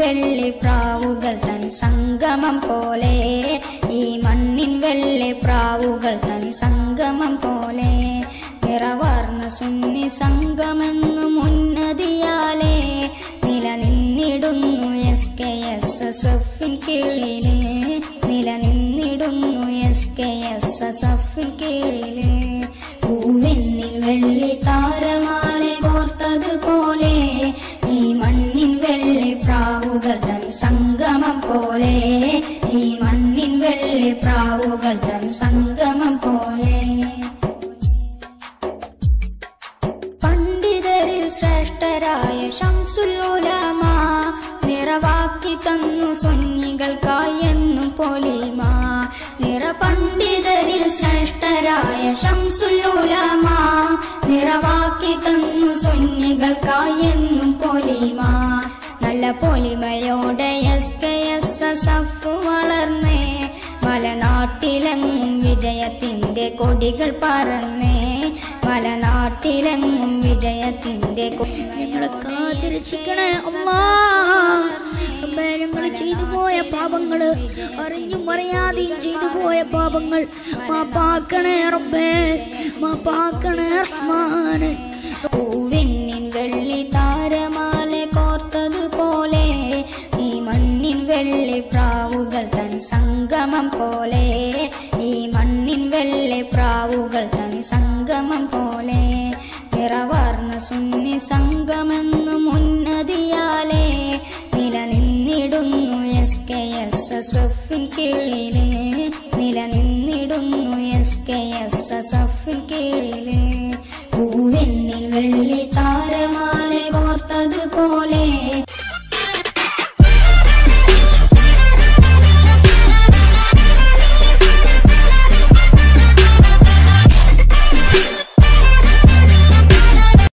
വെള്ളി പ്രാവുകൾ തൻ സംഗമം പോലെ ഈ മണ്ണിൻ വെള്ളി പ്രാവുകൾ തൻ സംഗമം പോലെ നിറവർണ്ണ സുന്നി സംഗമെന്നും ഉന്നതിയാലേ നിലനിന്നിടുന്നു എസ് കെ എസ് എസ് എഫിൻ കീഴില് നിലനിന്നിടുന്നു എസ് കെ എസ് എസ് എഫിൻ കീഴില് പൂവെന്നിൽ വെള്ളി താരമാലെ കോർത്തതുപോലെ ഈ മണ്ണിൻ വെള്ളി പ്രാവുകൾ തൻ സംഗമം പോലെ ഈ മണ്ണിൻ വെള്ളി പ്രാവുകൾ തൻ സംഗമം പോലെ പണ്ഡിതരിൽ ശ്രേഷ്ഠരായ ശംസുല്ലുലമ നിറവാക്കി തന്നു സുന്നികൾക്കായി എന്നും പൊലിമ നിറ പണ്ഡിതരിൽ ശ്രേഷ്ഠരായ ശംസുല്ലുലമ നിറവാക്കി തന്നു സുന്നികൾക്കായി എന്നും പൊലിമ നല്ല പൊലിമയോടെ S K S S F വളർന്നേ മലനാട്ടിലെങ്ങും വിജയത്തിന്റെ കൊടികൾ പറന്നേ മലനാട്ടിലെങ്ങും വിജയത്തിന്റെ ഞങ്ങളെ കാത്തിരക്ഷിക്കണേ അമ്മാ റബ്ബേ ഞങ്ങൾ ചെയ്തു പോയ പാപങ്ങള് അറിഞ്ഞും അറിയാതെയും ചെയ്തു പോയ പാപങ്ങൾ മാപ്പാക്കണേ റബ്ബേ മാപ്പാക്കണേ റഹ്മാനെ പൂവിന്നിൻ വെള്ളി താരമാല കോർത്തതുപോലെ ഈ മണ്ണിൻ വെള്ളി പ്രാവുകൾ തൻ സംഗമം പോലെ ഈ മണ്ണിൻ വെള്ളി പ്രാവുകൾ തൻ സംഗമം പോലെ നിറവർണ്ണ സുന്നി സംഗമെന്നും ഉന്നതിയാലേ നിലനിന്നിടുന്നു എസ് കെ എസ് എസ് എഫിൻ കീഴില് നിലനിന്നിടുന്നു എസ് കെ എസ് എസ് എഫിൻ കീഴില് പൂവെണ്ണിൽ വെള്ളി താരമാ